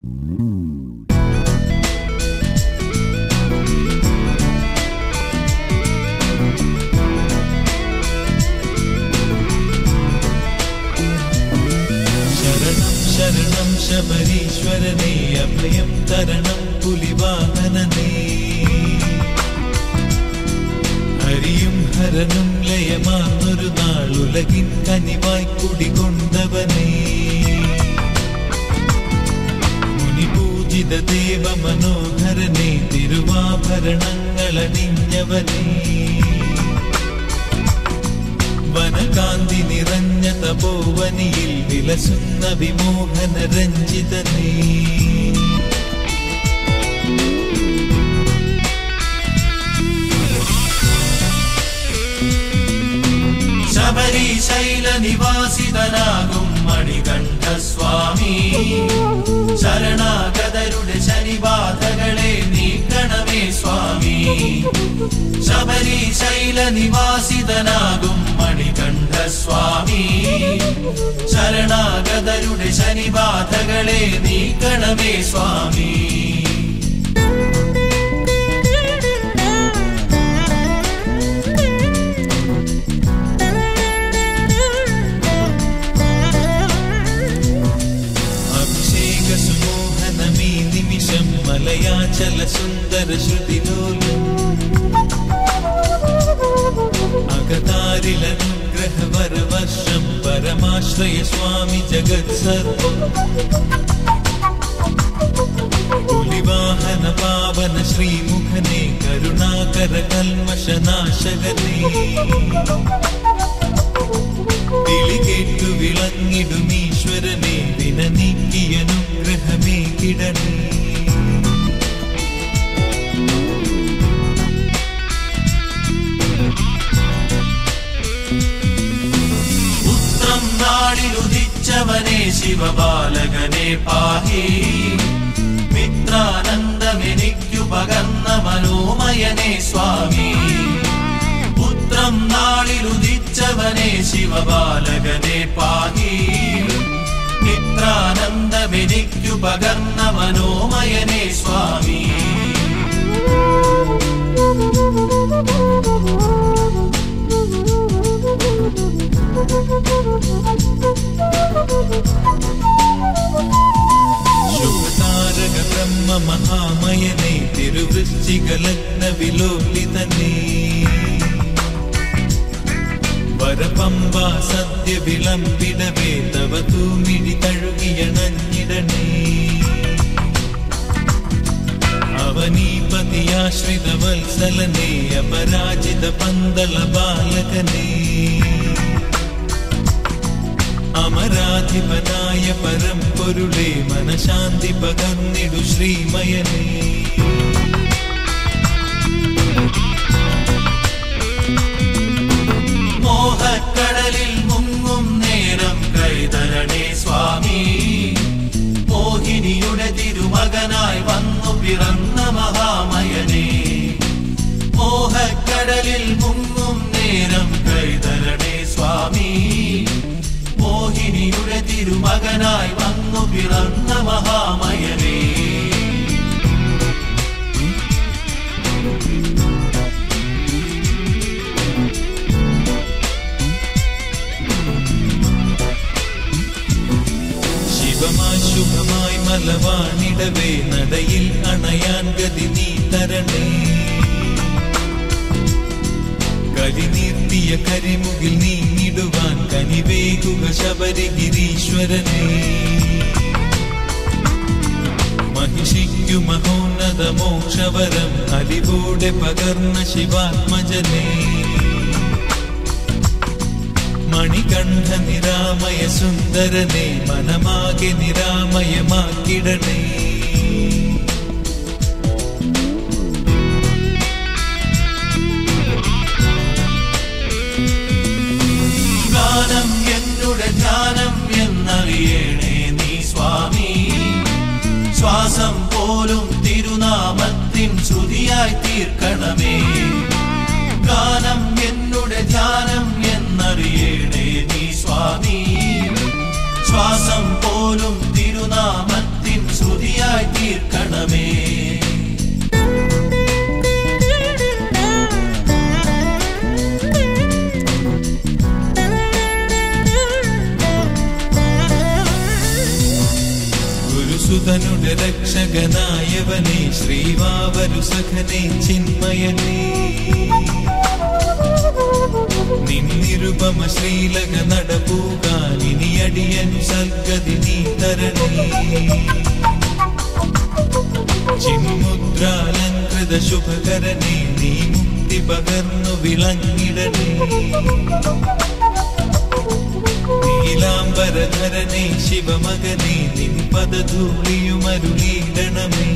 ശരണം ശരണം ശബരീശ്വരനേ അഭയം തരണം പുലിവാഹനനേ ഹരിയും ഹരനും ലയമാർന്നൊരു നാളുലകിൻ കനിവായി കുടികൊണ്ടവനേ മുനിപൂജിത ദേവ മനോഹരനെ തിരുവാഭരണങ്ങളണിഞ്ഞവനേ വനകാന്തി നിറഞ്ഞ തപോവനിയിൽ വിലസുന്ന വിമോഹന രഞ്ജിതനേ ശബരിശൈല നിവാസിതനാകും മണികണ്ഠ സ്വാമി ശരണാഗതരുടെ ശനിബാധകളെ നീക്കണമേ സ്വാമി ശബരിശൈല നിവാസിതനാകും മണികണ്ഠ സ്വാമി ശരണാഗതരുടെ ശനിബാധകളെ നീക്കണമേ സ്വാമി അഭിഷേക സുമോഹനമീ നിമിഷം മലയാചല സുന്ദര ശ്രുതിലോലം അകതാരിലനുഗ്രഹ വരവർഷം പരമാശ്രയ സ്വാമി ജഗത് സർവം പുലിവാഹന പാവന ശ്രീമുഖനെ കരുണാകര കൽമശനാശകനേ വിളി കേട്ടു വിളങ്ങിടും ഈശ്വരനെ വിന നീക്കിയനുഗ്രഹമേ കിടണേ ഉത്രം നാളിലുദിച്ചവനെ ശിവബാലകനെ പാഹി മിത്രാനന്ദമെനിക്കു പകർന്ന മനോമയനെ സ്വാമി പുത്രം നാളിലുദിച്ചവനെ ശിവബാലകനെ പാഹി മിത്രാനന്ദമെനിക്കു പകർന്ന മനോമയനെ സ്വാമി ശുഭതാരക ബ്രഹ്മ മഹാമയനെ തിരുവൃശ്ചിക ലഗ്ന വിലോലിതനേ വരപമ്പ സദ്യ വിളമ്പിടവേ തവ തൂമിഴി തഴുകിയണഞ്ഞിടണേ അവനീപതിയാശ്രിത വത്സലനേ അപരാജിത പന്തള ബാലകനേ അമരാധിപനായ പരമ്പൊരുളെ മനശാന്തി പകർന്നിടു ശ്രീമയനേ മോഹക്കടലിൽ മുങ്ങും നേരം കൈതരണേ സ്വാമി മോഹിനിയുടെ തിരുമകനായി വന്നു പിറന്ന മഹാമയനേ മോഹക്കടലിൽ മുങ്ങും നേരം കൈതരണേ സ്വാമി മോഹിനിയുടെ തിരുമകനായി വന്നു പിറന്ന മഹാമയനേ ശിവമായി ശുഭമായി മലവാണിടവേ നടയിൽ അണയാൻ ഗതി നീ തരണേ കരിനീർത്തിയ കരിമുകിൽ നീങ്ങിടുവാൻ കനിവേകുക ശബരിഗിരീശ്വരനേ മഹിഷിക്കു മഹോന്നത മോക്ഷവരം അലിവോടെ പകർന്ന ശിവാത്മജനേ മണികണ്ഠ നിരാമയ സുന്ദരനെ മനമാകെ നിരാമയമാക്കിടണേ ഗാനം എന്നുടെ ധ്യാനം എന്നറിയണേ നീ സ്വാമി ശ്വാസം പോലും തിരുനാമത്തിൻ ശ്രുതിയായി തീർക്കണമേ ഗാനം എന്നുടെ ധ്യാനം എന്നറിയണേ നീ സ്വാമി ശ്വാസം പോലും തിരുനാമത്തിൻ ശ്രുതിയായി സുതനുടെ രക്ഷകനായവനെ ശ്രീവാവരു സഖനെ ചിന്മയനേ നിന്നിരുപമ ശ്രീലക നടപ്പൂകാൻ ഇനി അടിയനു സൽഗതി നീ തരണേ ചിന്മുദ്രാലങ്കൃത ശുഭകരനെ നീ മുക്തി പകർന്നു വിളങ്ങിടണേ നീലാംബരധരനെ ശിവമകനെ നിൻ പദധൂളിയുമരുളീടണമേ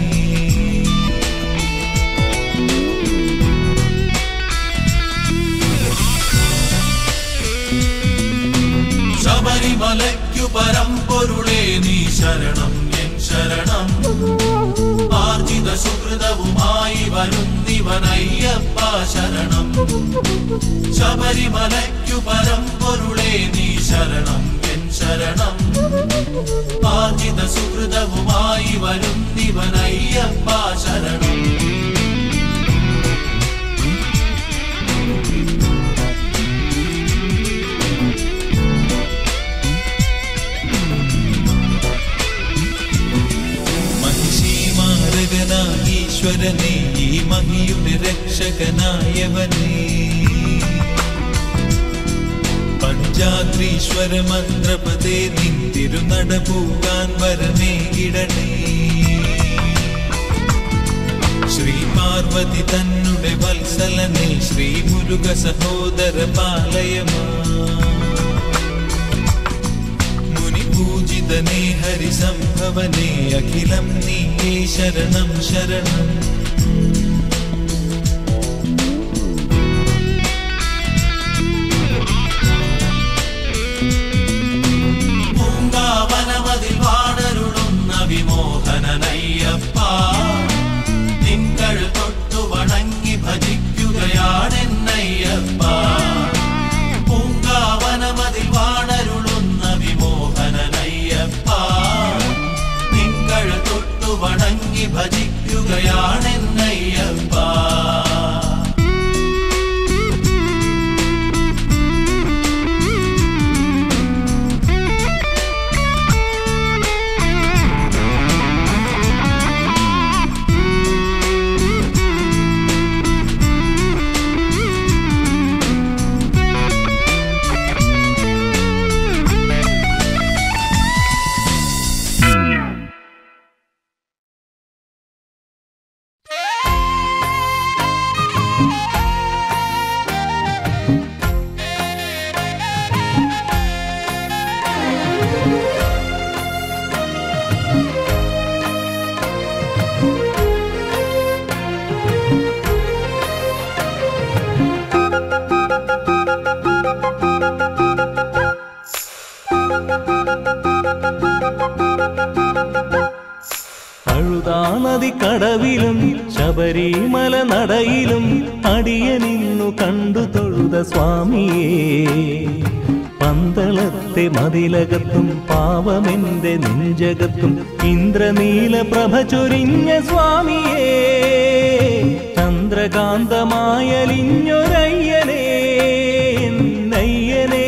ശബരിമലയ്ക്കു പരമ്പൊരുളേ നീ ശരണം എൻ ശരണം ആർജിത സുഹൃതവുമായി വരുന്നിവനയ്യപ്പ ശരണം ശബരിമലയ്ക്കു പരമ്പൊരുളേ നീ ശരണം എൻ ശരണം ആർജിത സുഹൃതവുമായി വരുന്നിവനയ്യപ്പ ശരണം മഹിഷീമാരകനായീശ്വരനെ ഈ മഹിയുടെ രക്ഷകനായവനെ പഞ്ചാദ്രീശ്വര മന്ത്രപദേ നിൻ തിരുനട പോകാൻ വരമേ ഇടണേ ശ്രീ പാർവതി തന്നുടെ വത്സലനെ ശ്രീ മുരുക സഹോദര പാലയമാ മുനിപൂജിതനേ ഹരിസംഭവനേ അഖിലം നീയേ ശരണം ശരണം പൂങ്കാവനമതിൽ വാണരുളുന്ന വിമോഹനനയ്യപ്പ തിങ്കൾ തൊട്ടു വണങ്ങി ഭജിക്കുകയാണെന്നയ്യപ്പ പൂങ്കാവനമതിൽ വാണരുളുന്ന വിമോഹനനയ്യപ്പ തിങ്കൾ തൊട്ടു വണങ്ങി ഭജിക്കുകയാണെന്നയ്യപ്പ അഴുതാനദി കടവിലും ശബരിമല നടയിലും അടിയനിന്നു കണ്ടു തൊഴുത സ്വാമിയേ പന്തളത്തെ മതിലകത്തും പാവമെന്റെ നെഞ്ചകത്തും ഇന്ദ്രനീല പ്രഭ ചൊരിഞ്ഞ സ്വാമിയേ ചന്ദ്രകാന്തമായലിഞ്ഞൊരയ്യനേ നയ്യനേ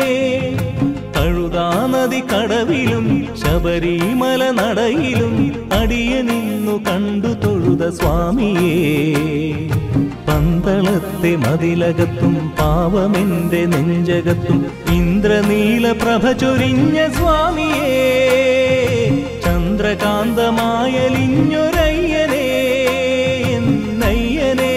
അഴുതാനദി കടവിലും ശബരിമല നടയിലും അടിയനിന്നു കണ്ടു തൊഴുത സ്വാമിയേ പന്തളത്തെ മതിലകത്തും പാവമെന്റെ നെഞ്ചകത്തും ഇന്ദ്രനീല പ്രഭ ചൊരിഞ്ഞ സ്വാമിയേ ചന്ദ്രകാന്തമായലിഞ്ഞൊരയ്യനേ നയ്യനേ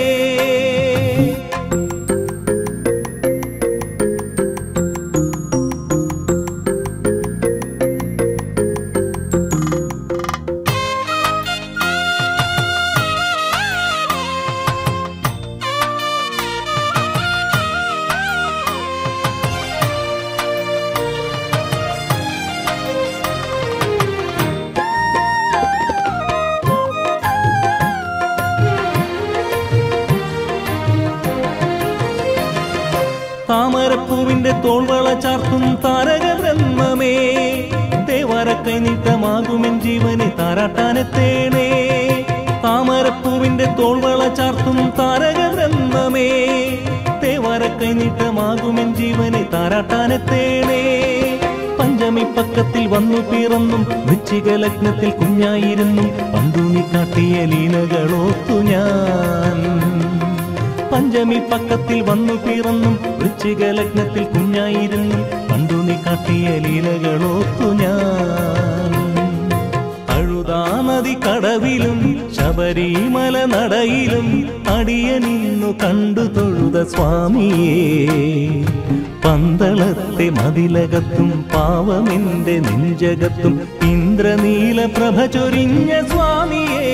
താമരപ്പൂവിന്റെ തോൾവള ചാർത്തും താരക ബ്രഹ്മമേ ദേവരക്കൈ നീട്ടമാകുമെൻ ജീവനെ താരാട്ടാനെത്തേണേ താമരപ്പൂവിന്റെ തോൾവള ചാർത്തും താരക ബ്രഹ്മമേ ദേവരക്കൈ നീട്ടമാകുമെൻ ജീവനെ താരാട്ടാനെത്തേണേ പഞ്ചമി പക്കത്തിൽ വന്നു പിറന്നും വൃശ്ചിക ലഗ്നത്തിൽ കുഞ്ഞായിരുന്നു പണ്ടു നീ കാട്ടിയ ലീലകളോർത്തു ഞാൻ പഞ്ചമി പക്കത്തിൽ വന്നു പിറന്നും വൃശ്ചിക ലഗ്നത്തിൽ കുഞ്ഞായിരുന്നു പണ്ടു നീ കാട്ടിയ ലീലകളോർത്തു ഞാൻ അഴുതാ നദി കടവിലും ശബരിമല നടയിലും അടിയനിന്നു കണ്ടു തൊഴുത സ്വാമിയേ പന്തളത്തെ മതിലകത്തും പാവമെന്റെ നെഞ്ചകത്തും ഇന്ദ്രനീല പ്രഭ ചൊരിഞ്ഞ സ്വാമിയേ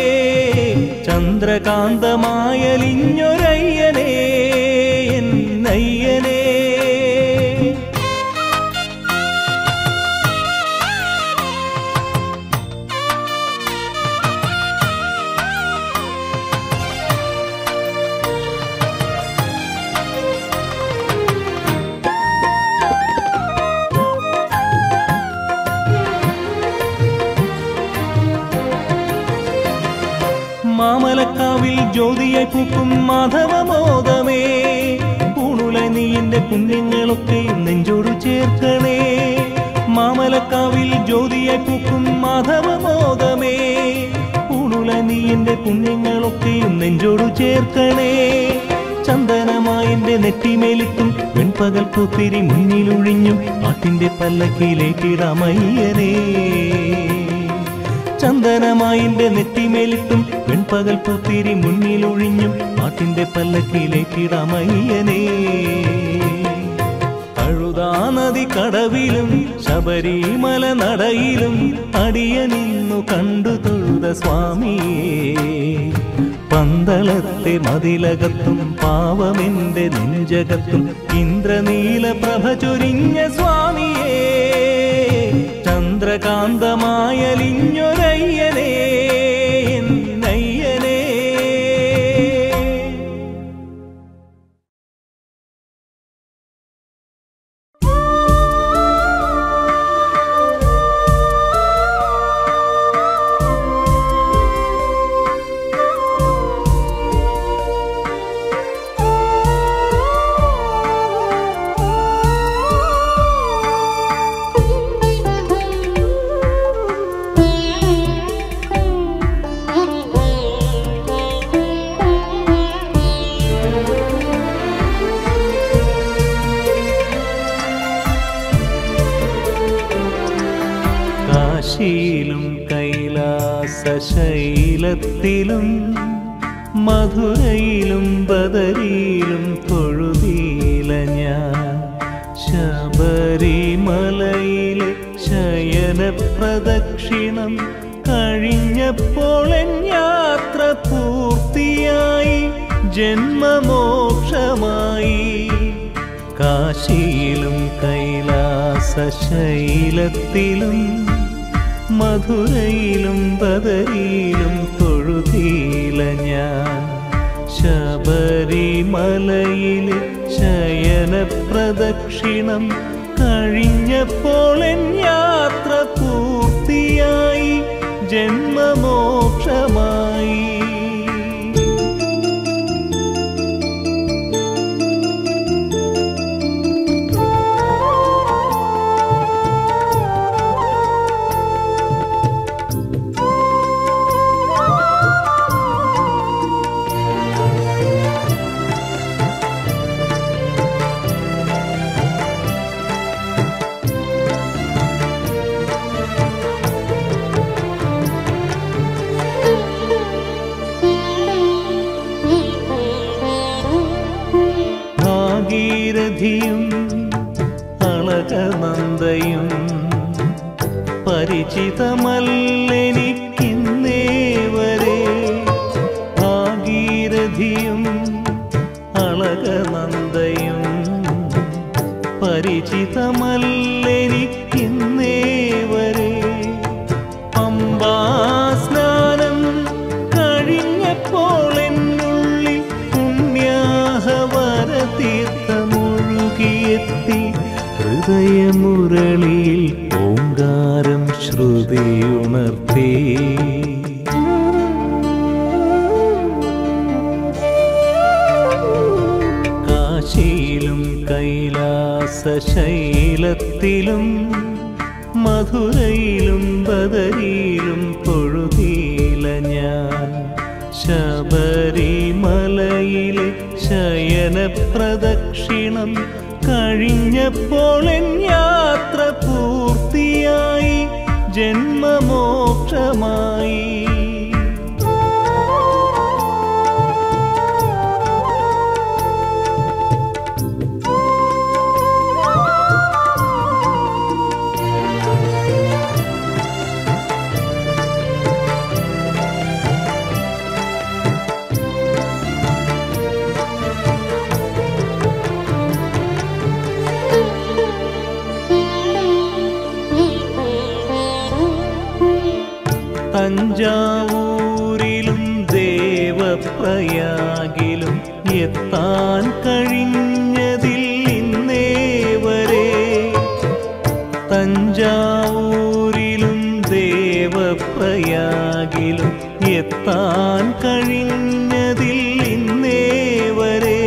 ചന്ദ്രകാന്തമായലിഞ്ഞൊരയ്യനേ എന്നയ്യനേ മാമലക്കാവിൽ ജ്യോതിയായി പൂക്കും മാധവമോദമേ പൂണുല നീ എന്റെ പുണ്യങ്ങളൊക്കെ നെഞ്ചോട് ചേർക്കണേ മാമലക്കാവിൽ ജ്യോതിയായി പൂക്കും മാധവമോദമേ പൂണുല നീ എന്റെ പുണ്യങ്ങളൊക്കെയും നെഞ്ചോട് ചേർക്കണേ ചന്ദനമായി എന്റെ നെറ്റിമേലിട്ടും വെൺപകൽ പൂത്തിരി മുന്നിലൊഴിഞ്ഞും ആട്ടിന്റെ പല്ലക്കിലേക്കിടാമയ്യനേ ചന്ദനമായിന്റെ നെറ്റിമേലിട്ടും വെൺപകൽ പൂത്തിരി മുന്നിലൊഴിഞ്ഞും ആട്ടിന്റെ പല്ലക്കിലേക്കിടാമയ്യനേ അഴുതാ നദി കടവിലും ശബരിമല നടയിലും അടിയനിന്നു കണ്ടു തൊഴുത സ്വാമിയേ പന്തളത്തെ മതിലകത്തും പാവമെന്റെ നെഞ്ചകത്തും ഇന്ദ്രനീല പ്രഭ ചൊരിഞ്ഞ സ്വാമിയേ ചന്ദ്രകാന്തമായലിഞ്ഞൊരയ്യനേ എന്നയ്യനേ കാശിയിലും കൈലാസശൈലത്തിലും മധുരയിലും ബദരിയിലും തൊഴുതീല ഞാൻ ശബരിമലയിലെ ശയന പ്രദക്ഷിണം കഴിഞ്ഞപ്പോൾ എൻ യാത്ര പൂർത്തിയായി ജന്മമോക്ഷമായി കാശിയിലും കൈലാസശൈലത്തിലും മധുരയിലും ബദരിയിലും തൊഴുതീല ഞാൻ ശബരിമലയിലെ ശയന പ്രദക്ഷിണം കഴിഞ്ഞപ്പോൾ എൻ യാത്ര പൂർത്തിയായി ജന്മമോക്ഷമായി ഭാഗീരഥിയും അളകനന്ദയും പരിചിതമല്ലെനിക്കിന്നേ വരെ ഭാഗീരഥിയും അളകനന്ദയും പരിചിതമല്ലെനിക്കിന്നേ വരെ പമ്പാ സ്നാനം കഴിഞ്ഞപ്പോൾ എന്നുള്ളിൽ പുണ്യാഹവര തീർത്ഥമൊഴുകിയെത്തി ഹൃദയമുരളിയിൽ ഓങ്കാരം ശ്രുതിയുണർത്തി കാശിയിലും കൈലാസശൈലത്തിലും കൈലാസശൈലത്തിലും മധുരയിലും ബദരിയിലും പൊഴുതീല ഞാൻ ശബരിമലയിലെ ശയന പ്രദക്ഷിണം കഴിഞ്ഞപ്പോൾ എൻ യാത്ര പൂർത്തിയായി ജന്മമോക്ഷമായി തഞ്ചാവൂരിലും ദേവപ്രയാഗിലും എത്താൻ കഴിഞ്ഞതിൽ ഇന്നേ വരെ തഞ്ചാവൂരിലും ദേവപ്രയാഗിലും എത്താൻ കഴിഞ്ഞതിൽ ഇന്നേ വരെ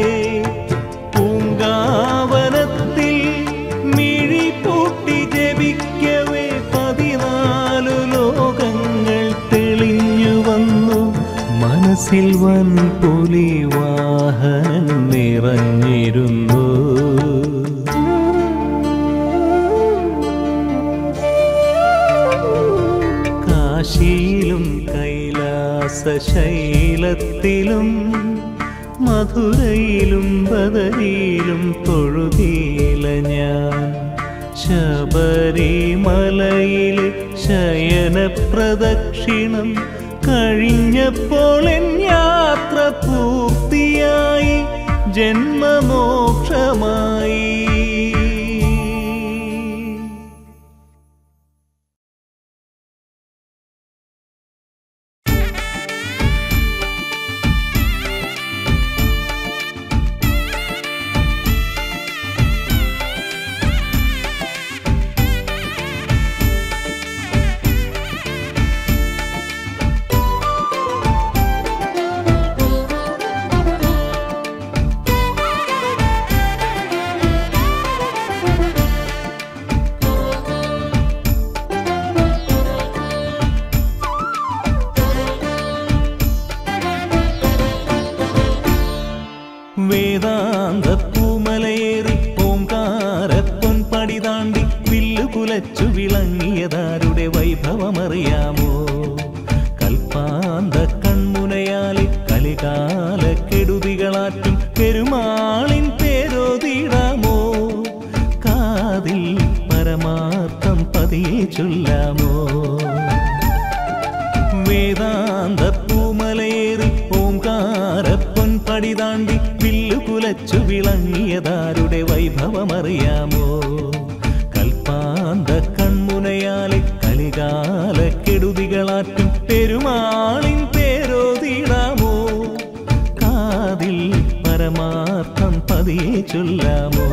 പൂങ്കാവനത്തിൽ മിഴി പൂട്ടി ജപിക്കവേ പതിനാലു ലോകങ്ങൾ തെളിഞ്ഞു വന്നു മനസ്സിൽ വൻ പുലി വാഹനം നിറഞ്ഞിരുന്നു കാശിയിലും കൈലാസശൈലത്തിലും മധുരയിലും ബദരിയിലും തൊഴുതീല ഞാൻ ശബരിമലയിൽ ശയന പ്രദക്ഷിണം കഴിഞ്ഞപ്പോൾ എൻ യാത്ര പൂർത്തിയായി ജന്മമോക്ഷമായി വേദാന്ത പൂമലയേറി ഓങ്കാരപ്പൊൻ പടി താണ്ടി വില്ലു കുലച്ചു വിളങ്ങിയതാരുടെ വൈഭവമറിയാമോ കൽപ്പാന്ത കൺമുനയാലെ കലികാല കെടുതികളാറ്റും പെരുമാളിൻ പേരോതിടാമോ കാതിൽ പരമാർത്ഥം പതിയെ ചൊല്ലാമോ വേദാന്ത പൂമലയേറി ഓംകാരപ്പൊൻ പടി താണ്ടി വില്ലു കുലച്ചു വിളങ്ങിയതാരുടെ വൈഭവമറിയാമോ കൽപ്പാന്ത കൺമുനയാലെ കലികാല കെടുതികളാറ്റും പെരുമാളിൻ പേരോതിടാമോ കാതിൽ പരമാർത്ഥം പതിയെ ചൊല്ലാമോ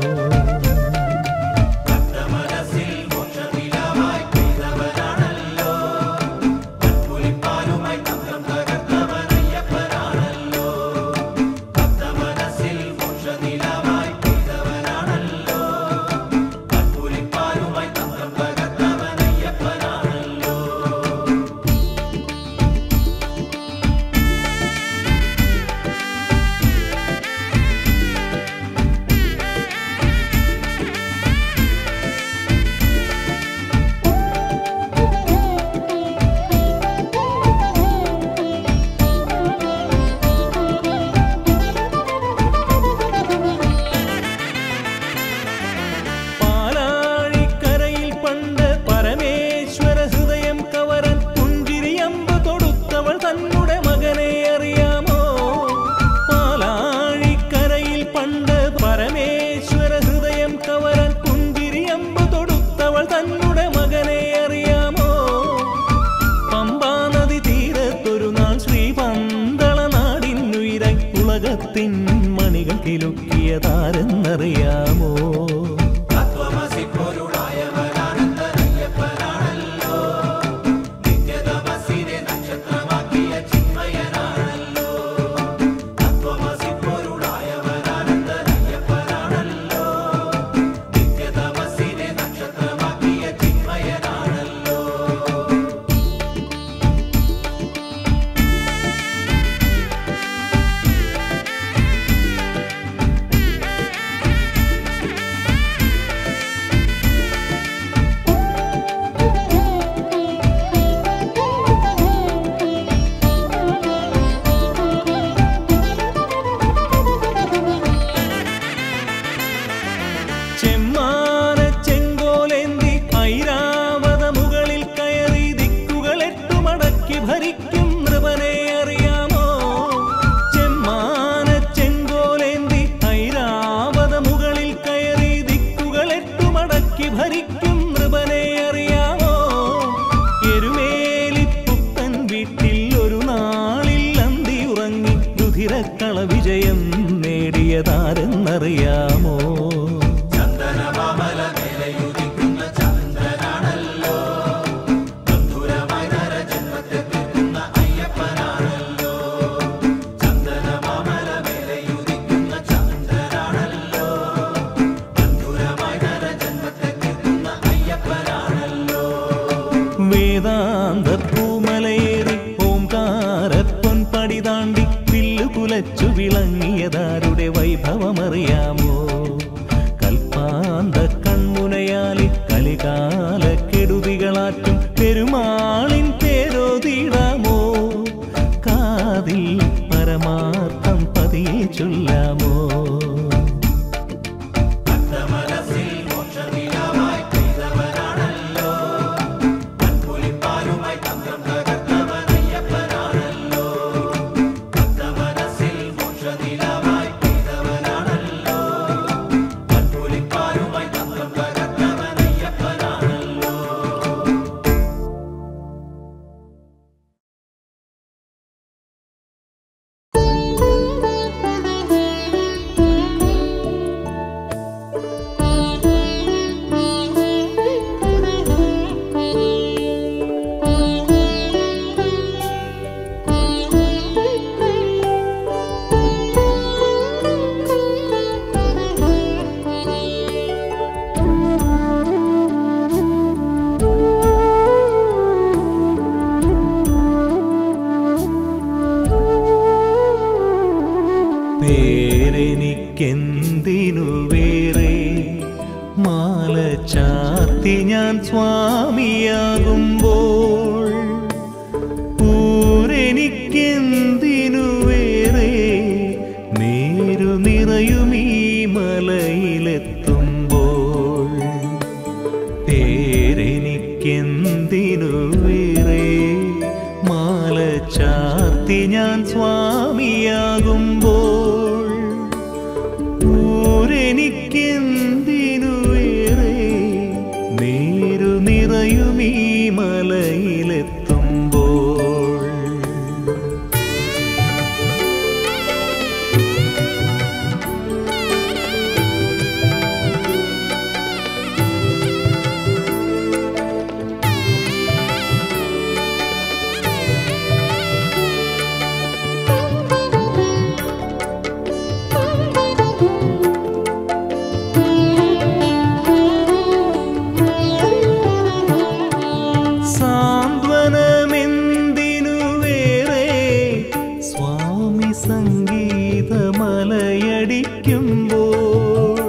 മനസ്സിൽ മോക്ഷനിലമായി പെയ്തവനാണല്ലോ പുലിപ്പാലുമായി തന്ത്രം തകർത്തവനയ്യപ്പനാണല്ലോ ഭക്ത മനസ്സിൽ മോക്ഷനിലമായി പെയ്തവനാണല്ലോ പുലിപ്പാലുമായി തന്ത്രം തകർത്തവനയ്യപ്പനാണല്ലോ പാലാഴിക്കരയിൽ പണ്ട് പരമേശ്വര ഹൃദയം കവരൻ പുഞ്ചിരിയമ്പ് തൊടുത്തവൾ തന്നുടെ മകനെ അറിയാമോ പാലാഴിക്കരയിൽ പണ്ട് പരമേശ്വര ഹൃദയം കവരൻ പുഞ്ചിരിയമ്പ് തൊടുത്തവൾ തന്നുടെ മകനെ അറിയാമോ പമ്പാ നദി തീരത്തൊരു നാൾ ശ്രീപന്തള നാടിനുയിരായി ഉലകത്തിൻ മണികൾ കിലുക്കിയതാരെന്നറിയാമോ തത്വമസി പൊരുളായവനാനന്ദനയ്യപ്പനാണല്ലോ നിത്യതമസിനെ നക്ഷത്രമാക്കിയ ചിന്മയനാണല്ലോ തത്വമസി പൊരുളായവനാനന്ദനയ്യപ്പനാണല്ലോ ഭരിക്കും നൃപനെ അറിയാമോ ചെമ്മാന ചെങ്കോലേന്തി ഐരാവത മുകളിൽ കയറി ദിക്കുകൾ എട്ടുമടക്കി ഭരിക്കും നൃപനെ അറിയാമോ എരുമേലിപ്പുത്തൻ വീട്ടിൽ ഒരു നാളിൽ അന്തി ഉറങ്ങി രുധിരക്കള വിജയം നേടിയതാരെന്നറിയാമോ ചന്ദനമാമല മേലയുദിക്കുന്ന ചന്ദ്രനാണല്ലോ ബന്ധുരമായി നരജന്മത്തെ തീർക്കുന്ന അയ്യപ്പനാണല്ലോ ചന്ദനമാമല മേലയുദിക്കുന്ന ചന്ദ്രനാണല്ലോ ബന്ധുരമായി നരജന്മത്തെ തീർക്കുന്ന അയ്യപ്പനാണല്ലോ വേദാന്ത പൂമലയേറി ഓംകാരപ്പൊൻ പടി താണ്ടി വില്ലു കുലച്ചു വിളങ്ങിയതാരുടെ വൈഭവമറിയാമോ കൽപ്പാന്ത കൺമുനയാലി കലികാല കെടുതികളാറ്റും പെരുമാളിൻ പേരോതിടാമോ കാതിൽ പരമാർത്ഥം പതിയെ ചൊല്ലാമോ ഭക്തമനസ്സിൽ മോക്ഷനിലവായി പെയ്തവനാണല്ലോ പൻപുലിപ്പാലുമായി തന്ത്രം തകർത്തവൻ അയ്യപ്പനാണല്ലോ ഭക്തമനസ്സിൽ മോക്ഷനിലവായി പെയ്തവനാണല്ലോ പൻപുലിപ്പാലുമായി തന്ത്രം തകർത്തവൻ അയ്യപ്പനാണല്ലോ പേരെനിക്കെന്തിനു വേറെ മാല ചാത്തി ഞാൻ സ്വാമിയാകുമ്പോൾ ഊരെനിക്കെന്തിനു വേറെ നേരു നിറയും ഈ മലയിലെത്തുമ്പോൾ പേരെനിക്കെന്തിനു വേറെ മാല ചാത്തി ഞാൻ സ്വാമിയാകുമ്പോൾ ഊരെനിക്കെന്തിനു വേറെ നേരു നിറയും ഈ മലയിലെത്തുമ്പോൾ സാന്ത്വനമെന്തിനു വേറെ സ്വാമി സംഗീതമലയടിക്കുമ്പോൾ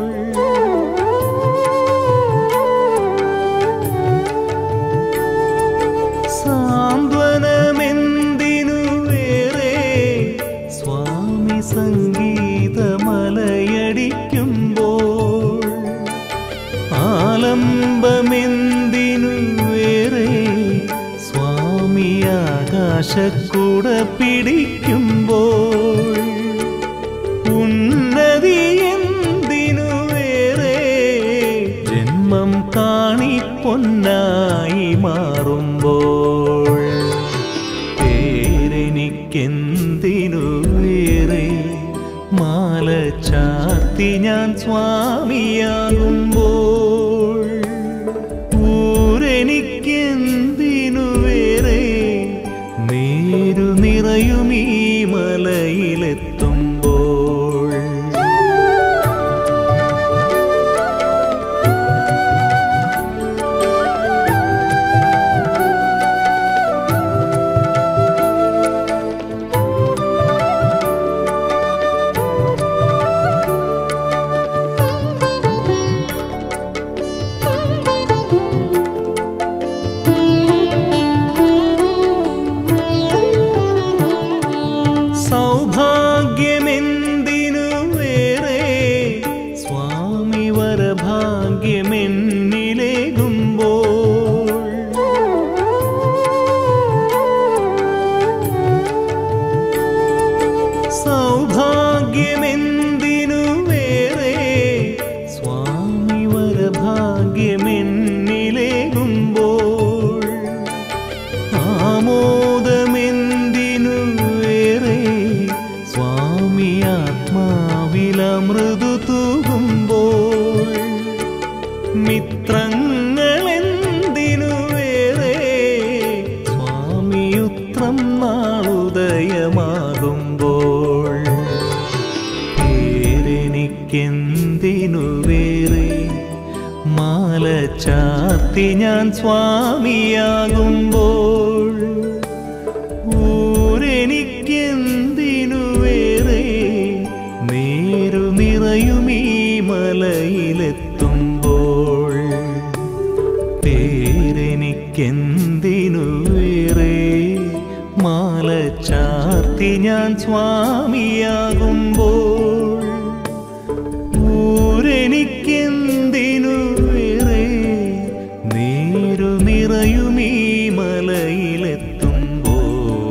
സാന്ത്വനമെന്തിനു വേറെ സ്വാമി സംഗീതമലയടിക്കുമ്പോൾ ആലംബമെന്തിനു വേറെ സ്വാമി ആകാശക്കൂട പിടിക്കുമ്പോൾ ഉന്നതി എന്തിനു വേറെ ജന്മം കാണി പൊന്നായി മാറുമ്പോൾ പേരെനിക്കെന്തിനു വേറെ മാല ചാത്തി ഞാൻ സ്വാമിയാകുമ്പോൾ ഊരെനിക്കെന്തിനു വേറെ നേരു നിറയും ഈ മലയിലെത്തുമ്പോൾ ചൈത്രം നാളുദയമാകുമ്പോൾ പേരെനിക്കെന്തിനു വേറെ മാല ചാർത്തി ഞാൻ സ്വാമിയാകുമ്പോൾ ഊരെനിക്കെന്തിനു വേറെ നേരു നിറയുമീ മലയിലെത്തുമ്പോൾ പേരെനിക്കെന്തിനു വേറെ മാല ചാർത്തി ഞാൻ സ്വാമിയാകുമ്പോൾ ഊരെനിക്കെന്തിനു വേറെ നേരു നിറയുമീ മലയിലെത്തുമ്പോൾ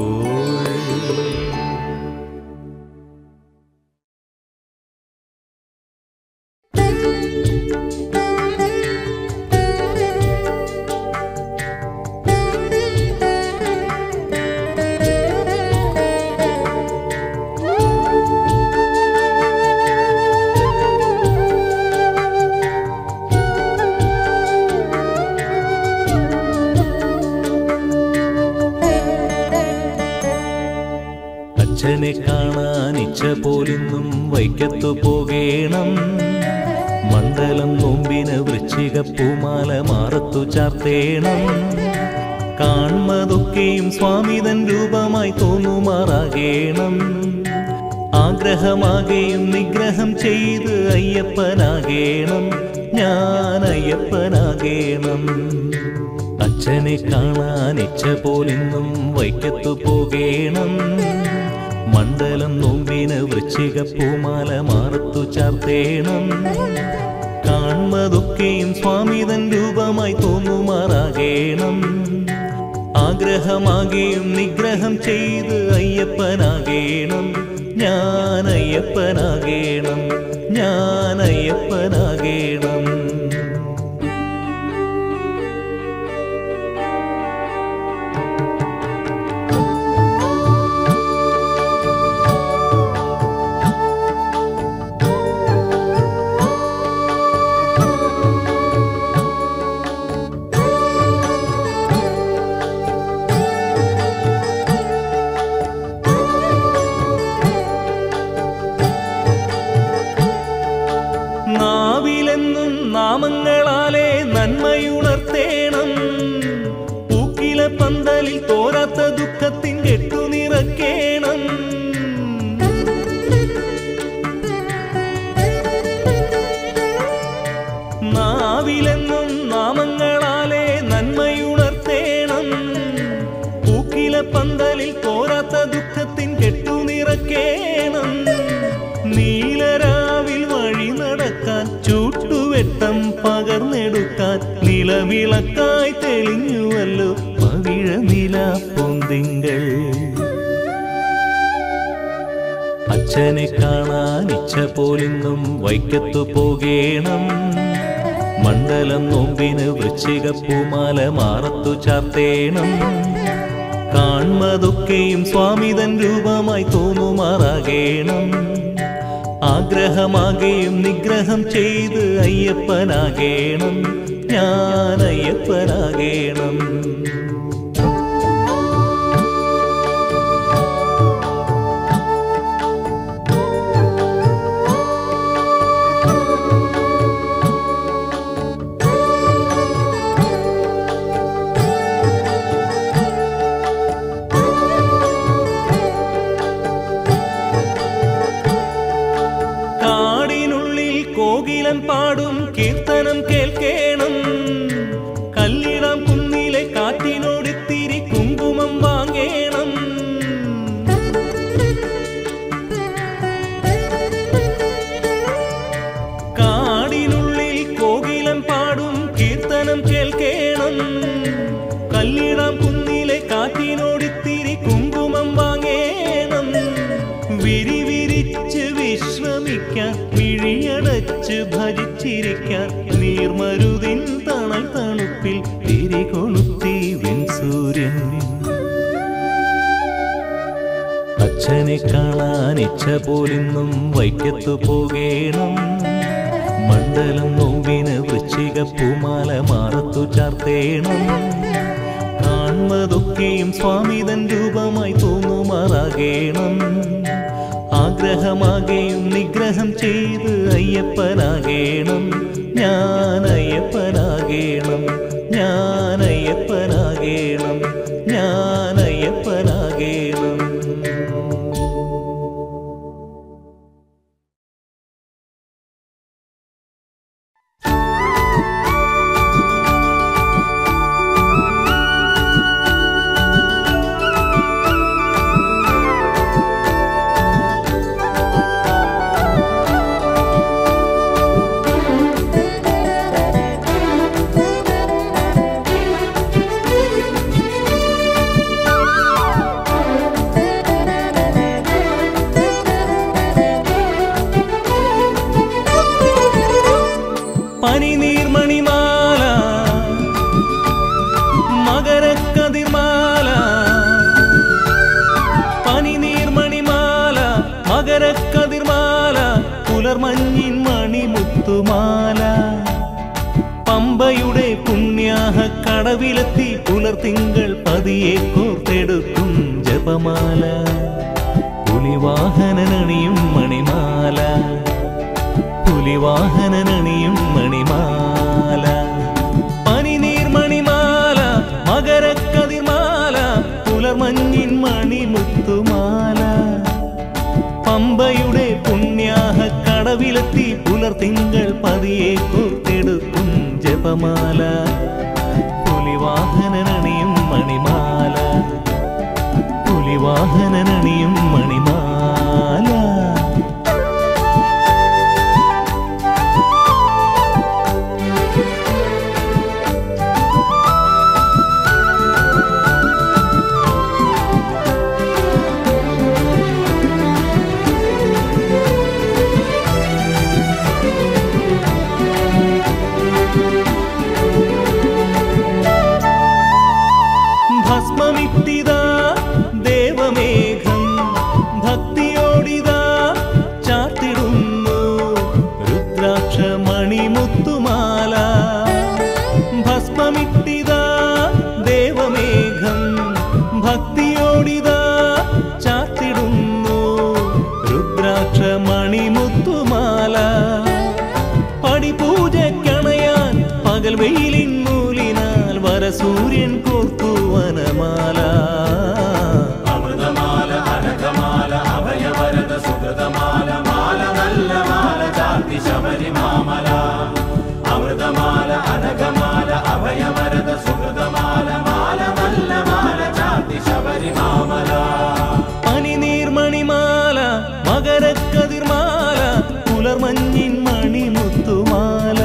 അച്ഛനെ കാണാൻ ഇച്ഛ പോലിന്നും വൈക്കത്തു പോകേണം മണ്ഡലം നോമ്പിന് വൃശ്ചിക പൂമാല മാറത്തു ചാർത്തേണം കാൺമതൊക്കെയും സ്വാമിതൻ രൂപമായി തോന്നുമാറാകേണം ആഗ്രഹമാകെയും നിഗ്രഹം ചെയ്ത് അയ്യപ്പനാകേണം ഞാൻ അയ്യപ്പനാകേണം അച്ഛനെ കാണാൻ ഇച്ഛ പോലിന്നും വൈക്കത്തു പോകേണം മണ്ഡലം നോമ്പിന് വൃശ്ചിക പൂമാല മാറത്തു ചാർത്തേണം കാൺമതൊക്കെയും സ്വാമിതൻ രൂപമായി തോന്നുമാറാകേണം ആഗ്രഹമാകെയും നിഗ്രഹം ചെയ്ത് അയ്യപ്പനാകേണം ഞാൻ അയ്യപ്പനാകേണം ഞാൻ അയ്യപ്പനാകേണം നാവിലെന്നും നാമങ്ങളാലെ നന്മയുണർത്തേണം പൂക്കില പന്തലിൽ തോരാത്ത ദുഃഖത്തിൻ കെട്ടു നിറക്കേണം നാവിലെന്നും നാമങ്ങളാലെ നന്മയുണർത്തേണം പൂക്കില പന്തലിൽ തോരാത്ത ദുഃഖത്തിൻ കെട്ടു നിറക്കേണം നീലരാവിൽ വഴി നടക്കാൻ ചൂട്ടുവെട്ടം പകർന്നെടുക്കാൻ നിലവിളക്കായി തെളിഞ്ഞുവല്ലോ പവിഴ നില പൊന്തിങ്കൾ അച്ഛനെ കാണാൻ ഇച്ഛ പോലിന്നും വൈക്കത്തു പോകേണം മണ്ഡലം നോമ്പിന് വൃശ്ചിക പൂമാല മാറത്തു ചാർത്തേണം കാൺമതൊക്കെയും സ്വാമിതൻ രൂപമായി തോന്നുമാറാകേണം ആഗ്രഹമാകെയും നിഗ്രഹം ചെയ്ത് അയ്യപ്പനാകേണം ഞാൻ അയ്യപ്പനാകേണം കാടിനുള്ളിൽ കോകിലൻ പാടും കീർത്തനം കേൾക്കേണം കല്ലിടാം കുന്നിലെ കാറ്റിനോടിത്തിരി കുങ്കുമം വാങ്ങേണം കാടിനുള്ളിൽ കോകിലൻ പാടും കീർത്തനം കേൾക്കേണം കല്ലിടാം കുന്നിലെ കാറ്റിനോടിത്തിരി കുങ്കുമം വാങ്ങേണം വിരിവിരിച്ച് വിശ്രമിക്കാൻ മിഴിയടച്ച് ഭജിച്ചിരിക്കാൻ നീർമരുതിൻ തണൽ തണുപ്പിൽ തിരികൊളുത്തി വിൻസൂര്യൻ അച്ഛനെ കാണാൻ ഇച്ഛ പോലിന്നും വൈക്കത്തു പോകേണം മണ്ഡലം നോവിന് വൃശ്ചിക പൂമാല മാറത്തു ചാർത്തേണം കാൺമതൊക്കെയും സ്വാമിതൻ രൂപ രൂപമായി തോന്നുമാറാകേണം ആഗ്രഹമാകെയും നിഗ്രഹം ചെയ്ത് അയ്യപ്പനാകേണം ഞാൻ അയ്യപ്പനാകേണം ഞാൻ അയ്യപ്പനാകേണം ഞാൻ അയ്യപ്പനാകേണം പനിനീർമണിമാല മകരക്കതിർമാല പനിനീർമണിമാല മകരക്കതിർമാല പുലർമഞ്ഞിൻ മണിമുത്തുമാല പമ്പയുടെ പുണ്യാഹ കടവിലെത്തി പുലർത്തിങ്കൾ പതിയെ കോർത്തെടുക്കും ജപമാല പുലിവാഹനനണിയും മണിമാല പുലിവാഹനനണിയും മണിമാല പനിനീർമണിമാല മകരക്കതിർമാല പുലർമഞ്ഞിൻ മണിമുത്തുമാല പമ്പയുടെ പുണ്യാഹ കടവിലെത്തി പുലർത്തിങ്കൾ പതിയെ കോർത്തെടുക്കും ജപമാല പുലിവാഹനനണിയും മണിമാല പുലിവാഹനനണിയും മണിമാല ഭസ്മമിത്തിതാ ദേവമേഘം ഭക്തിയോടിതാ ചാത്തിടുന്നു രുദ്രാക്ഷ മണിമുത്തുമാല ഭസ്മമിത്തിതാ ദേവമേഘം ഭക്തിയോടിതാ ചാത്തിടുന്നു രുദ്രാക്ഷ മണിമുത്തുമാല പടിപൂജക്കണയാൻ പകൽ വെയിലിൻ മൂലിനാൽ വരസൂര്യൻ കോർത്തു വനമാല അമൃതമാല അനഘമാല അഭയവരദ സുഗതമാല മാല നല്ല മാല ചാർത്തി ശബരിമാമല അമൃതമാല അനഘമാല അഭയവരദ സുഗതമാല മാല നല്ല മാല ചാർത്തി ശബരിമാമല പനിനീർമണിമാല മകരക്കതിർമാല പുലർമഞ്ഞിൻ മണിമുത്തുമാല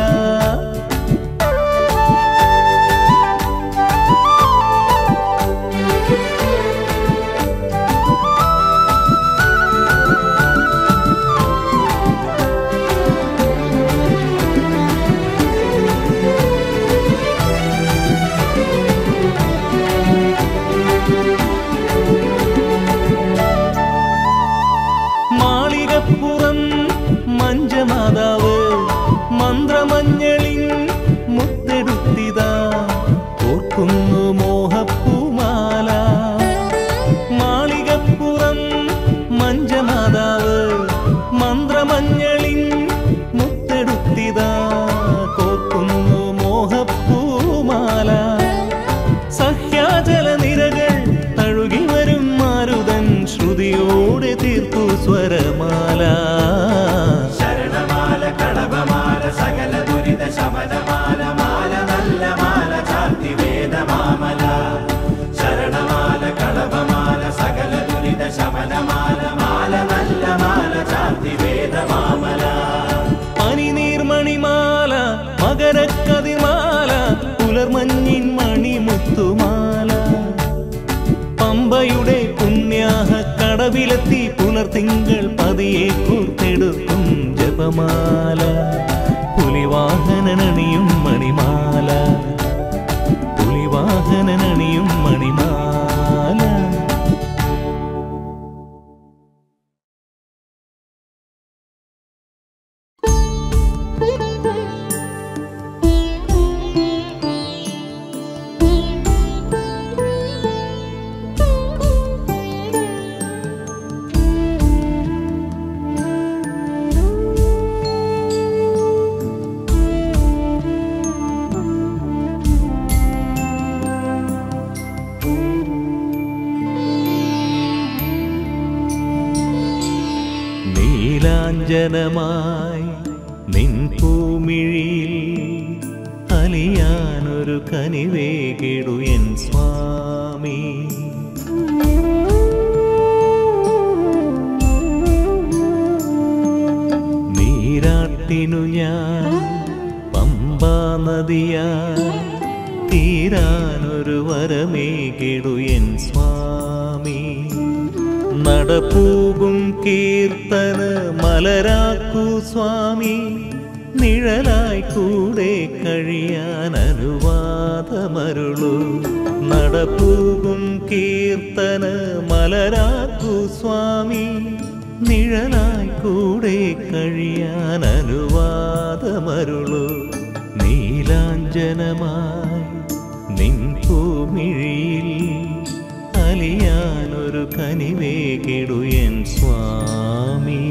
മാളികപ്പുറം മഞ്ചമാതാവ് മന്ത്രമഞ്ഞളിൻ മുത്തെടുത്തിതാ ഓർക്കുന്നു മോഹപ്പൂമാല മാളികപ്പുറം മഞ്ചമാതാവ് മന്ത്രമഞ്ഞളിൻ മുത്തെടുത്തിതാ കോർക്കുന്നു മോഹപ്പൂമാല സഹ്യാചല നിരകൾ തഴുകി വരും മാരുതൻ ശ്രുതിയോടെ തീർത്തു സ്വരമാല ശരണമാല കടവമാല സകല ദുരിത ശമനമാല മാല നല്ല മാല ചാർത്തി വേദമാമല ശരണമാല കടവമാല സകല ദുരിത ശമനമാല മാല നല്ല മാല ചാർത്തി വേദമാമല പനിനീർമണിമാല മകരക്കതിമാല പുലർമഞ്ഞിൻ മണിമുത്തുമാല പമ്പയുടെ പുണ്യാഹ കടവിലെത്തി പുലർത്തിങ്കൾ പതിയെ കോർത്തെടുക്കും ജപമാല പുലിവാഹനനണിയും മണിമാല പുലിവാഹനനണിയും മണിമാല Thank you. നീലാഞ്ജനമായി നിൻ പൂമിഴിയിൽ അലിയാനൊരു കനിവേകിടു എൻ സ്വാമി നീരാട്ടിനു ഞാൻ പമ്പാ നദിയായി തീരാനൊരു വരമേകിടു എൻ സ്വാമി നടപ്പൂകും കീർത്തന മലരാക്കൂ സ്വാമി നിഴലായി കൂടെ കഴിയാൻ അനുവാദമരുളു നടപ്പൂകും കീർത്തന മലരാക്കൂ സ്വാമി നിഴലായി കൂടെ കഴിയാൻ അനുവാദമരുളു നീലാഞ്ജനമായി നിൻ ഭൂമിഴിയിൽ അലിയാനൊരു കനിവേകിടു എൻ സ്വാമി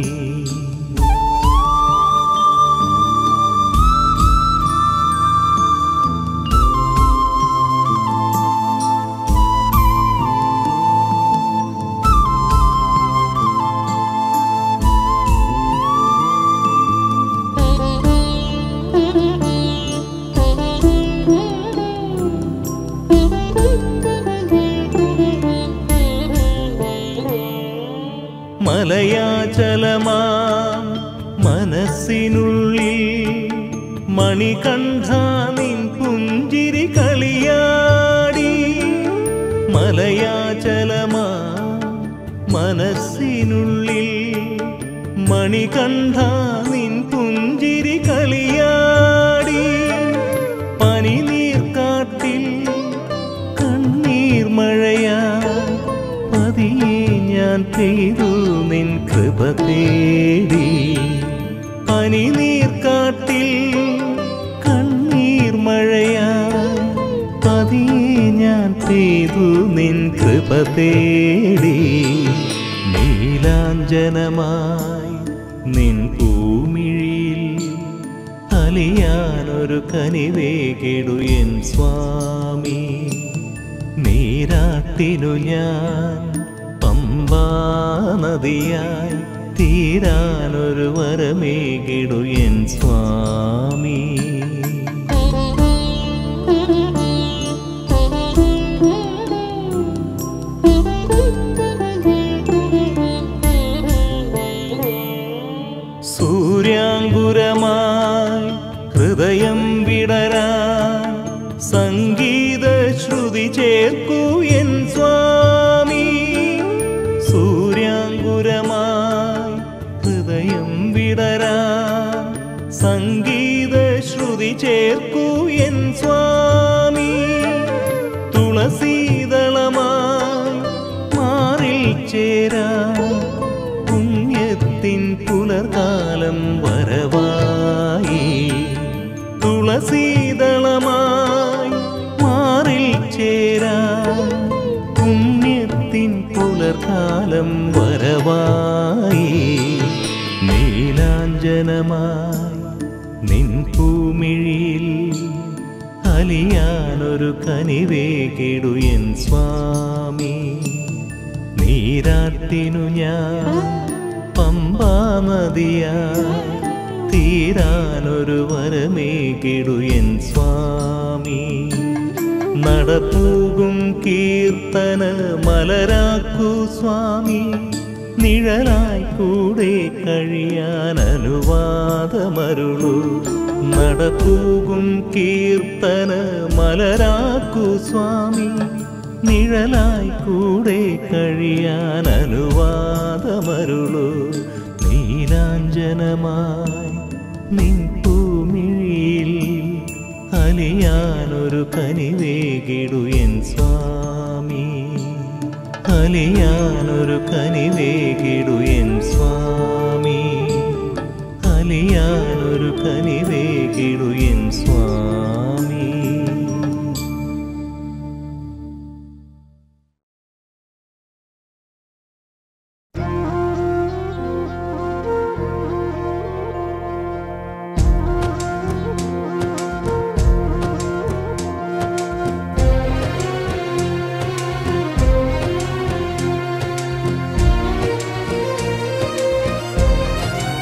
മലയാചലമാം മനസ്സിനുള്ളിൽ മണികണ്ഠ നിൻ പുഞ്ചിരി കളിയാടി മലയാചലമാം മനസ്സിനുള്ളിൽ മണികണ്ഠ നിൻ പുഞ്ചിരി കളിയാടി പനിനീർക്കാട്ടിൽ കണ്ണീർ മഴയാ പതിയെ ഞാൻ പെയ്തു നിൻ കൃപ തേടി പനിനീർക്കാട്ടിൽ കണ്ണീർ മഴയാ പതിയെ ഞാൻ പെയ്തു നിൻ കൃപ തേടി നീലാഞ്ജനമായി നിൻ പൂമിഴിയിൽ അലിയാനൊരു കനിവേകിടു എൻ സ്വാമി നീരാട്ടിനു ഞാൻ പമ്പാ നദിയായി തീരാനൊരു വരമേകിടു എൻ സ്വാമി സൂര്യാങ്കുരമായി ഹൃദയം വിടരാൻ സംഗീത ശ്രുതി ചേർക്കൂ എൻ സ്വാമി സൂര്യാങ്കുരമായി ഹൃദയം വിടരാൻ സംഗീത ശ്രുതി ചേർക്കൂ എൻ സ്വാമി തുളസീതളമായി മാറിൽ ചേരാ പുണ്യത്തിൻ പുലർകാലം വരവായി തുളസീതളമായി മാറിൽ ചേരാ പുണ്യത്തിൻ പുലർകാലം വരവായി നീലാഞ്ജനമായി നിൻ പൂമിഴിയിൽ അലിയാനൊരു കനിവേകിടു എൻ സ്വാമി നീരാട്ടിനു ഞാൻ പമ്പാ നദിയായി തീരാനൊരു വരമേകിടു എൻ സ്വാമി നടപ്പൂകും കീർത്തന മലരാക്കൂ സ്വാമി നിഴലായി കൂടെ കഴിയാൻ അനുവാദമരുളു നടപ്പൂകും കീർത്തന മലരാക്കൂ സ്വാമി നിഴലായി കൂടെ കഴിയാൻ അനുവാദമരുളു നീലാഞ്ജനമായി നിൻ പൂമിഴിയിൽ അലിയാനൊരു കനിവേകിടു എൻ സ്വാമി അലിയാനൊരു കനിവേകിടു എൻ സ്വാമി അലിയാനൊരു കനിവേകിടു എൻ സ്വാമി ും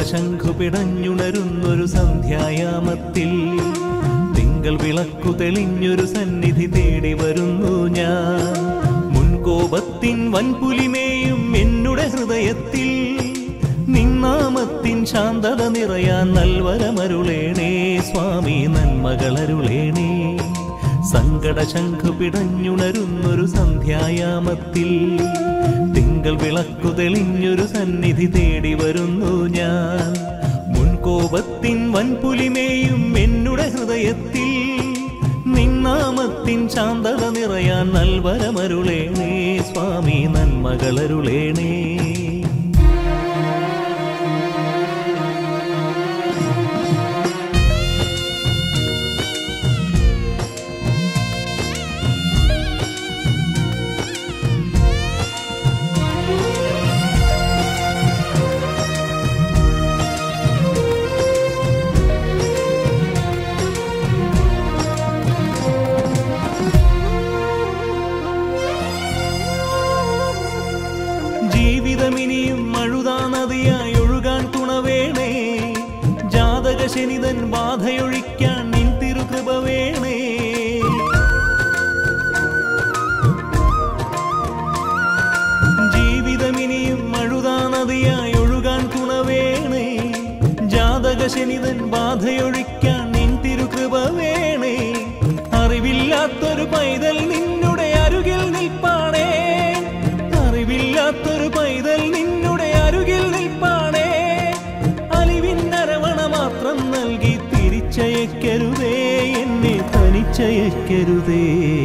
സങ്കടശംഖു പിടഞ്ഞുണരുന്നൊരു സന്ധ്യായാമത്തിൽ തിങ്കൾ വിളക്കു തെളിഞ്ഞൊരു സന്നിധി തേടി വരുന്നു ഞാൻ മുൻകോപത്തിൻ വൻപുലിമേയും എന്നുടെ ഹൃദയത്തിൽ നിന്നാമത്തിൻ ശാന്തത നിറയാൻ നൽവരമരുളേണേ സ്വാമി നന്മകളരുളേണേ സങ്കടശംഖു പിടഞ്ഞുണരുന്നൊരു സന്ധ്യായാമത്തിൽ തിങ്കൾ വിളക്കു തെളിഞ്ഞൊരു സന്നിധി തേടി വരുന്നു ഞാൻ മുൻകോപത്തിൻ വൻപുലിമേയും എന്നുടെ ഹൃദയത്തിൽ നിന്നാമത്തിൻ ശാന്തത നിറയാൻ നൽവരമരുളേണേ സ്വാമി നന്മകളരുളേണേ ജീവിതമിനിയും മഴുതാ നദിയായി ഒഴുകാൻ തുണവേണേ ജാതക ശനിതൻ ബാധയൊഴിക്കാൻ നിൻ തിരുകൃപ വേണേ ജീവിതമിനിയും മഴുതാ നദിയായി ഒഴുകാൻ തുണവേണേ ജാതക ശനിതൻ ബാധയൊഴിക്കാൻ നിൻ തിരുകൃപ വേണേ അറിവില്ലാത്തൊരു പൈതൽ നിന്നുടെ അരുകിൽ നിൽപ്പാണേ അറിവില്ലാത്തൊരു പൈതൽ നിന്നുടെ അരുകിൽ നിൽപ്പാണേ അലിവിൻ അരവണ മാത്രം നൽകി തിരിച്ചയക്കരുതേ എന്നെ തനിച്ചയക്കരുതേ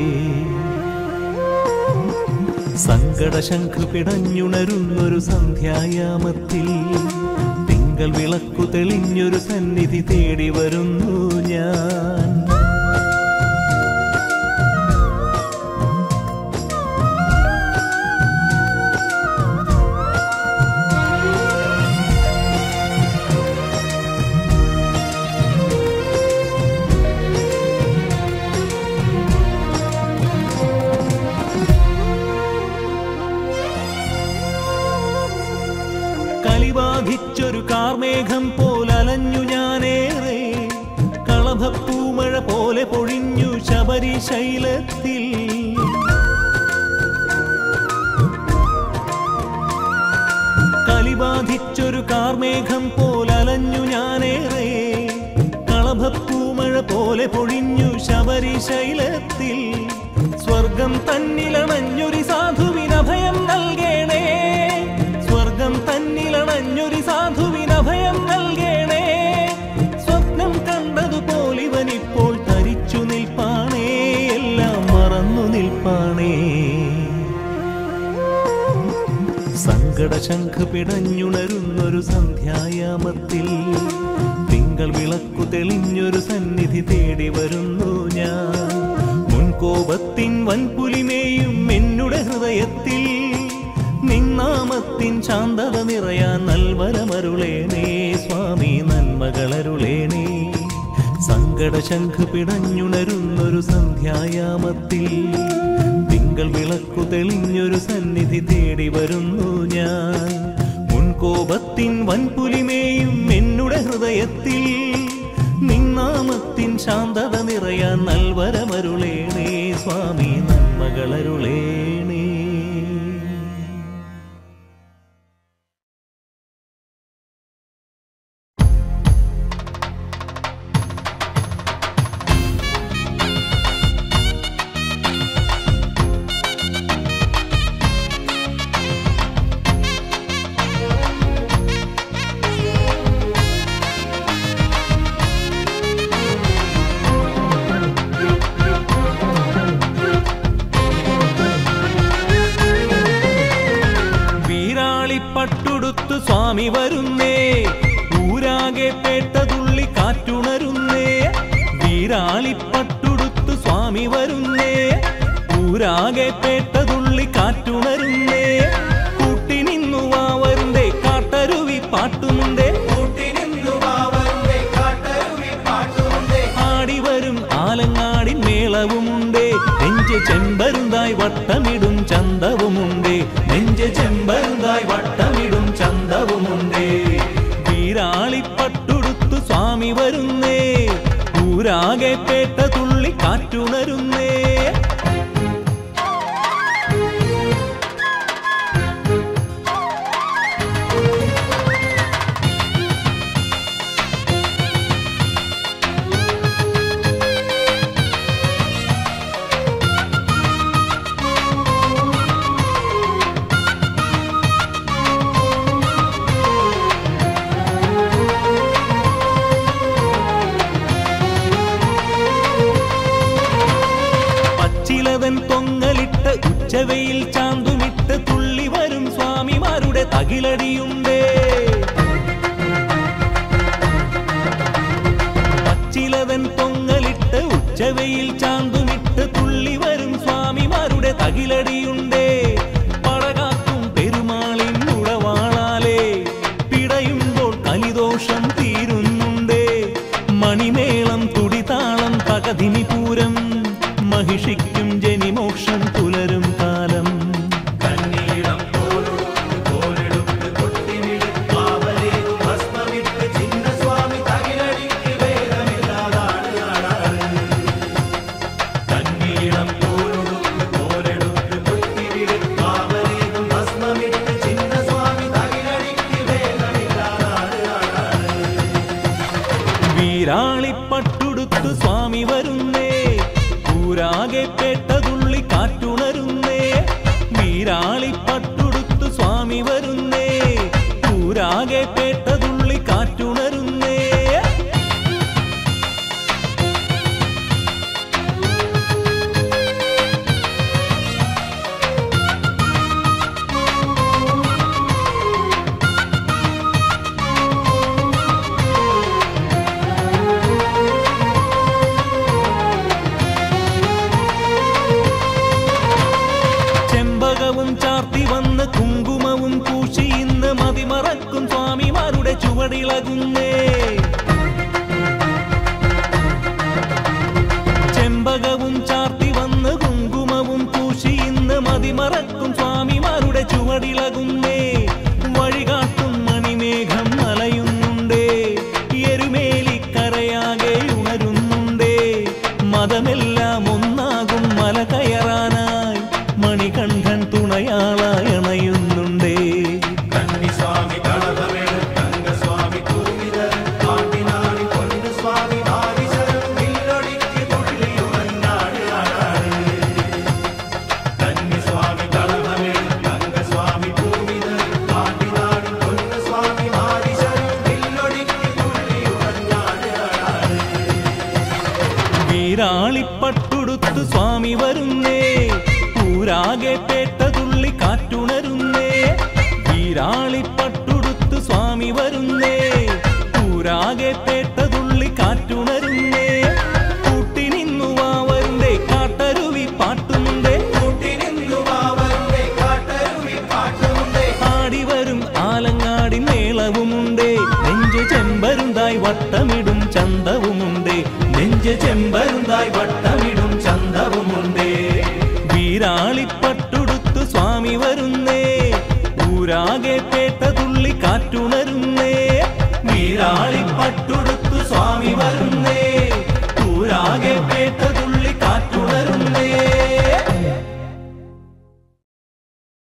സങ്കടശംഖു പിടഞ്ഞുണരുന്നൊരു സന്ധ്യായാമത്തിൽ തിങ്കൾ വിളക്കു തെളിഞ്ഞൊരു സന്നിധി തേടി വരുന്നു ഞാൻ കലിബാധിച്ചൊരു കാർമേഘം പോലലഞ്ഞു ഞാനേറെ കളഭപ്പൂമഴ പോലെ പൊഴിഞ്ഞു ശബരി ശൈലത്തിൽ കലിബാധിച്ചൊരു കാർമേഘം പോലലഞ്ഞു ഞാനേറെ കളഭപ്പൂമഴ പോലെ പൊഴിഞ്ഞു ശബരി ശൈലത്തിൽ സ്വർഗം തന്നിലണഞ്ഞൊരു സാധുവിനഭയം നൽകേണേ സ്വർഗം തന്നിലണഞ്ഞൊരു സാധുവിനഭയം നൽകേണേ സ്വപ്നം കണ്ടതുപോലിവനിപ്പോൾ തരിച്ചു നിൽപ്പാണേ എല്ലാം മറന്നു നിൽപ്പാണേ സങ്കടശംഖ് പിടഞ്ഞുണരുന്നൊരു സന്ധ്യായാമത്തിൽ തിങ്കൾ വിളക്കു തെളിഞ്ഞൊരു സന്നിധി തേടി വരുന്നു ഞാൻ മുൻകോപത്തിൻ വൻപുലിമേയും എന്നുടെ ഹൃദയത്തിൽ നിന്നാമത്തിൻ ശാന്തത നിറയാൻ നൽവരമരുളേണേ സ്വാമി നന്മകളരുളേണേ സങ്കടശംഖ് പിടഞ്ഞുണരുന്നൊരു സന്ധ്യായാമത്തിൽ തിങ്കൾ വിളക്കു തെളിഞ്ഞൊരു സന്നിധി തേടി വരുന്നു ഞാൻ മുൻകോപത്തിൻ വൻപുലിമേയും എന്നുടെ ഹൃദയത്തിൽ നിന്നാമത്തിൻ ശാന്തത നിറയാൻ നൽവരമരുളേണേ സ്വാമി നന്മകളരുളേണേ വീരാളിപ്പട്ടുടുത്തു സ്വാമി വരുന്നേ ഊരാകെ പേട്ടതുള്ളി കാറ്റുണരുന്നേ വീരാളിപ്പട്ടുടുത്തു സ്വാമി വരുന്നേ ഊരാകെ പേട്ടതുള്ളി കാറ്റുണരുന്നേ കൂട്ടിനിന്നു വാവരുന്നേ കാട്ടരുവി പാട്ടുമുണ്ടേ ആടി വരും ആലങ്ങാടി മേളവുമുണ്ടേ നെഞ്ച് ചെമ്പരുന്തായി വട്ടമിടും ചന്തവുമുണ്ടേ നെഞ്ച് ചെമ്പരുന്തായി വട്ടമിടും ചന്തവുമുണ്ടേ വീരാ സ്വാമി വരുന്നേ ഊരാകെ പേട്ട തുള്ളി കാറ്റുണരുന്നേ പച്ചിലതൻ പൊങ്ങലിട്ട് ഉച്ചവയിൽ ചാന്തുമിട്ട് തുള്ളി വരും സ്വാമിമാരുടെ തകിലടിയുണ്ടേ പച്ചിലതൻ പൊങ്ങലിട്ട് ഉച്ചവയിൽ ചാന്തുമിട്ട് തുള്ളി വരും സ്വാമിമാരുടെ തകിലടിയുണ്ടേ പടകാക്കും പെരുമാളിൻ ഉടവാളാലേ പിടയുമ്പോൾ കലിദോഷം തീരുന്നുണ്ടേ മണിമേളം തുടിതാളം പകതിനിപൂരം മഹിഷിക്കും ജനിമോക്ഷം പുലരും കാലം കണ്ണീളം തോലുടുത്ത് കോലെടുത്ത് കൊട്ടിമിടുത്ത് പാവലേകും ഭസ്മമിട്ട് ചിന്നസ്വാമി തകിലടിക്ക് വേദമില്ലാതാണ് ആടാണ്. കണ്ണീളം തോലുടുത്ത് കോലെടുത്ത് കൊട്ടിമിടുത്ത് പാവലേകും ഭസ്മമിട്ട് ചിന്നസ്വാമി തകിലടിക്ക് വേദമില്ലാതാണ് ആടാണ്. വീരാളിപ്പട്ടുടുത്തു സ്വാമി വരുന്നേ ഊരാകെ പേട്ടതുള്ളി കാറ്റുണരുന്നേ വീരാളിപ്പട്ടുടുത്തു സ്വാമി വരുന്നേ ഊരാകെ പേട്ടതുള്ളി കാറ്റുണരുന്നേ ചെമ്പകവും ചാർത്തി വന്ന് കുങ്കുമവും പൂശി ഇന്ന് മതിമറക്കും സ്വാമിമാരുടെ ചുവടിളകുന്നേ ചെമ്പകവും ചാർത്തി വന്ന് കുങ്കുമവും പൂശി ഇന്ന് മതിമറക്കും സ്വാമിമാരുടെ ചുവടിളകുന്നേ വഴികാട്ടും മണിമേഘം അലയുന്നുണ്ടേ എരുമേലിക്കരയാകെ ഉണരുന്നുണ്ടേ മതമെല്ലാം ഒന്നാകും മല കയറാനായി മണികണ്ഠൻ തുണയാളായി അണയുന്നുണ്ടേ കന്നിസ്വാമി കളഭമെടുത്ത് തങ്കസ്വാമി തൂവിതർ പാണ്ടിനാടി പൊന്നുസ്വാമി ഭാവിശരം വില്ലൊടിക്ക് തുള്ളിയുറഞ്ഞാട് ആടാട്. കന്നിസ്വാമി കളഭമെടുത്ത് തങ്കസ്വാമി തൂവിതർ പാണ്ടിനാടി പൊന്നുസ്വാമി ഭാവിശരം വില്ലൊടിക്ക് തുള്ളിയുറഞ്ഞാട് ആടാട്. വീരാളിപ്പട്ടുടുത്തു സ്വാമി വരുന്നേ ഊരാകെ പേട്ട തുള്ളി കാറ്റുണരുന്നേ വീരാളിപ്പട്ടുടുത്തു സ്വാമി വരുന്നേ ഊരാകെ പേട്ട തുള്ളി കാറ്റുണരുന്നേ കൂട്ടിനിന്നു വാവരുണ്ടേ കാട്ടരുവി പാട്ടുമുണ്ടേ കൂട്ടിനിന്നു വാവരുടെ കാട്ടരുവി പാട്ടുമുണ്ടേ. ആടിവരും ആലങ്ങാടി മേളവുമുണ്ടേ നെഞ്ച് ചെമ്പരുന്തായി വട്ടമിടും ചന്തവുമുണ്ടേ നെഞ്ച് ചെമ്പരുന്തായി വട്ടമിടും ചന്തവുമുണ്ടേ വീരാളിപ്പട്ടുടുത്തു സ്വാമി വരുന്നേ ഊരാകെ പേട്ട തുള്ളി കാറ്റുണരുന്നേ വീരാളിപ്പട്ടുടുത്തു സ്വാമി വരുന്നേ